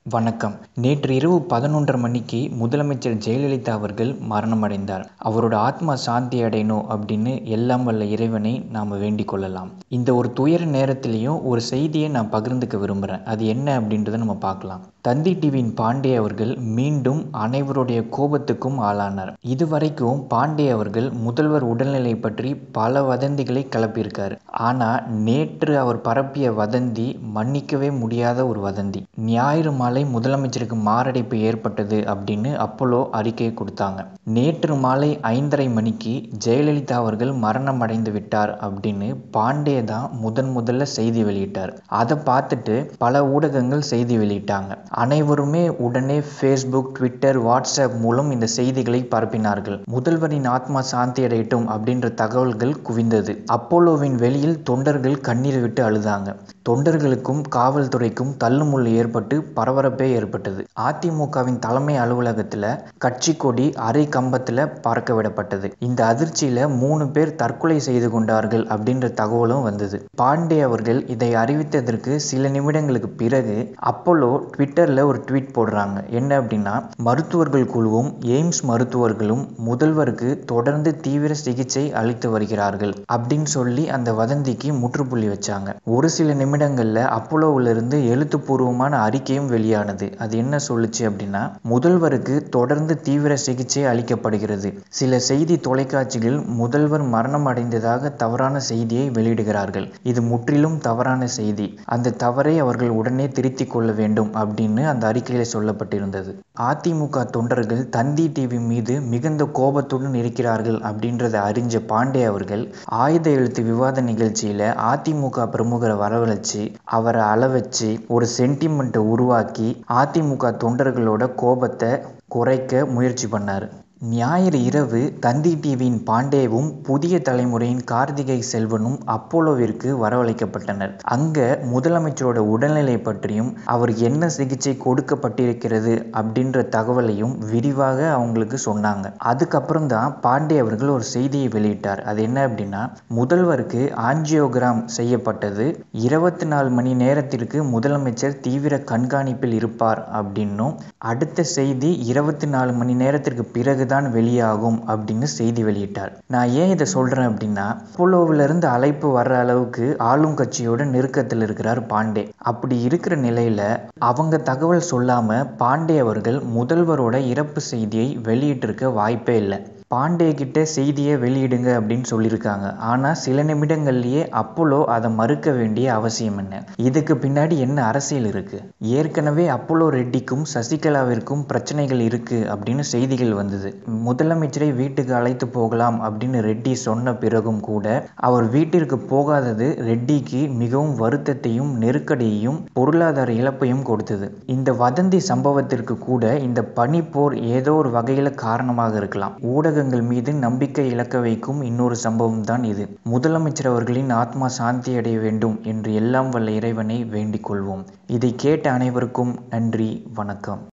வணக்கம் நேற்று இரவு பதினொன்றரை மணிக்கு முதலமைச்சர் ஜெயலலிதா அவர்கள் மரணமடைந்தார் அவரோட ஆத்மா சாந்தி அடையணும் அப்படின்னு எல்லாம் வல்ல இறைவனை நாம் வேண்டிக் கொள்ளலாம் இந்த ஒரு துயர நேரத்திலையும் ஒரு செய்தியை நான் பகிர்ந்துக்க விரும்புகிறேன் அது என்ன அப்படின்றத நம்ம பார்க்கலாம் தந்தி டிவியின் பாண்டே அவர்கள் மீண்டும் அனைவருடைய கோபத்துக்கும் ஆளானார் இதுவரைக்கும் பாண்டே அவர்கள் முதல்வர் உடல்நிலை பற்றி பல வதந்திகளை கிளப்பியிருக்காரு ஆனால் நேற்று அவர் பரப்பிய வதந்தி மன்னிக்கவே முடியாத ஒரு வதந்தி ஞாயிறு மாலை முதலமைச்சருக்கு மாரடைப்பு ஏற்பட்டது அப்படின்னு அப்போலோ அறிக்கை கொடுத்தாங்க நேற்று மாலை ஐந்தரை மணிக்கு ஜெயலலிதா அவர்கள் மரணம் அடைந்து விட்டார் அப்படின்னு பாண்டே தான் முதன் முதல்ல செய்தி வெளியிட்டார் அதை பார்த்துட்டு பல ஊடகங்கள் செய்தி வெளியிட்டாங்க அனைவருமே உடனே ஃபேஸ்புக் ட்விட்டர் வாட்ஸ்அப் மூலம் இந்த செய்திகளை பரப்பினார்கள் முதல்வரின் ஆத்மா சாந்தி அடையட்டும் அப்படின்ற தகவல்கள் குவிந்தது அப்போலோவின் வெளியில் தொண்டர்கள் கண்ணீர் விட்டு அழுதாங்க தொண்டர்களுக்கும் காவல்துறைக்கும் தள்ளுமுள்ளு ஏற்பட்டு பரபரப்பே ஏற்பட்டது அதிமுகவின் தலைமை அலுவலகத்தில் கட்சி கொடி அரை கம்பத்தில் பறக்க விடப்பட்டது இந்த அதிர்ச்சியில் மூணு பேர் தற்கொலை செய்து கொண்டார்கள் அப்படின்ற தகவலும் வந்தது பாண்டே அவர்கள் இதை அறிவித்ததற்கு சில நிமிடங்களுக்கு பிறகு அப்போலோ ட்விட்டரில் ஒரு ட்வீட் போடுறாங்க என்ன அப்படின்னா மருத்துவர்கள் குழுவும் எய்ம்ஸ் மருத்துவர்களும் முதல்வருக்கு தொடர்ந்து தீவிர சிகிச்சை அளித்து வருகிறார்கள் அப்படின்னு சொல்லி அந்த வதந்திக்கு முற்றுப்புள்ளி வச்சாங்க ஒரு சில நிமிடங்களில் அப்போலோவிலிருந்து எழுத்துப்பூர்வமான அறிக்கையும் வெளியானது அது என்ன சொல்லுச்சு அப்படின்னா முதல்வருக்கு தொடர்ந்து தீவிர சிகிச்சை அளிக்கப்படுகிறது சில செய்தி தொலைக்காட்சிகள் முதல்வர் மரணம் அடைந்ததாக தவறான செய்தியை வெளியிடுகிறார்கள் இது முற்றிலும் தவறான செய்தி அந்த தவறை அவர்கள் உடனே திருத்திக் கொள்ள வேண்டும் அப்படின்னு அந்த அறிக்கையில் சொல்லப்பட்டிருந்தது அதிமுக தொண்டர்கள் தந்தி டிவி மீது மிகுந்த கோபத்துடன் இருக்கிறார்கள் அப்படின்றத அறிஞ்ச பாண்டே அவர்கள் ஆயுத எழுத்து விவாத நிகழ்ச்சியில அதிமுக பிரமுகரை வரவழைச்சு அவரை அளவச்சு ஒரு சென்டிமெண்ட்டை உருவாக்கி அதிமுக தொண்டர்களோட கோபத்தை குறைக்க முயற்சி பண்ணார் ஞாயிறு இரவு தந்தி டிவியின் பாண்டேவும் புதிய தலைமுறையின் கார்த்திகை செல்வனும் அப்போலோவிற்கு வரவழைக்கப்பட்டனர் அங்க முதலமைச்சரோட உடல்நிலை பற்றியும் அவர் என்ன சிகிச்சை கொடுக்கப்பட்டிருக்கிறது அப்படின்ற தகவலையும் விரிவாக அவங்களுக்கு சொன்னாங்க அதுக்கப்புறம் தான் பாண்டே அவர்கள் ஒரு செய்தியை வெளியிட்டார் அது என்ன அப்படின்னா முதல்வருக்கு ஆஞ்சியோகிராம் செய்யப்பட்டது இருபத்தி நாலு மணி நேரத்திற்கு முதலமைச்சர் தீவிர கண்காணிப்பில் இருப்பார் அப்படின்னும் அடுத்த செய்தி இருபத்தி நாலு மணி நேரத்திற்கு பிறகு தான் வெளியாகும் அப்படின்னு செய்தி வெளியிட்டார் நான் ஏன் இதை சொல்கிறேன் அப்படின்னா அப்போலோவிலிருந்து அழைப்பு வர்ற அளவுக்கு ஆளும் கட்சியோட நெருக்கத்தில் இருக்கிறார் பாண்டே அப்படி இருக்கிற நிலையில் அவங்க தகவல் சொல்லாமல் பாண்டே அவர்கள் முதல்வரோட இறப்பு செய்தியை வெளியிட்டிருக்க வாய்ப்பே இல்லை பாண்டே கிட்ட செய்தியை வெளியிடுங்க அப்படின்னு சொல்லியிருக்காங்க ஆனால் சில நிமிடங்கள்லேயே அப்போலோ அதை மறுக்க வேண்டிய அவசியம் என்ன இதுக்கு பின்னாடி என்ன அரசியல் இருக்கு ஏற்கனவே அப்போலோ ரெட்டிக்கும் சசிகலாவிற்கும் பிரச்சனைகள் இருக்கு அப்படின்னு செய்திகள் வந்தது முதலமைச்சரை வீட்டுக்கு அழைத்து போகலாம் அப்படின்னு ரெட்டி சொன்ன பிறகும் கூட அவர் வீட்டிற்கு போகாதது ரெட்டிக்கு மிகவும் வருத்தத்தையும் நெருக்கடியையும் பொருளாதார இழப்பையும் கொடுத்தது இந்த வதந்தி சம்பவத்திற்கு கூட இந்த பனிப்போர் ஏதோ ஒரு வகையில் காரணமாக இருக்கலாம் ஊடக ஊடகங்கள் மீது நம்பிக்கை இழக்க வைக்கும் இன்னொரு சம்பவம் தான் இது முதலமைச்சர் அவர்களின் ஆத்மா சாந்தி அடைய வேண்டும் என்று எல்லாம் வல்ல இறைவனை வேண்டிக் கொள்வோம் இதை கேட்ட அனைவருக்கும் நன்றி வணக்கம்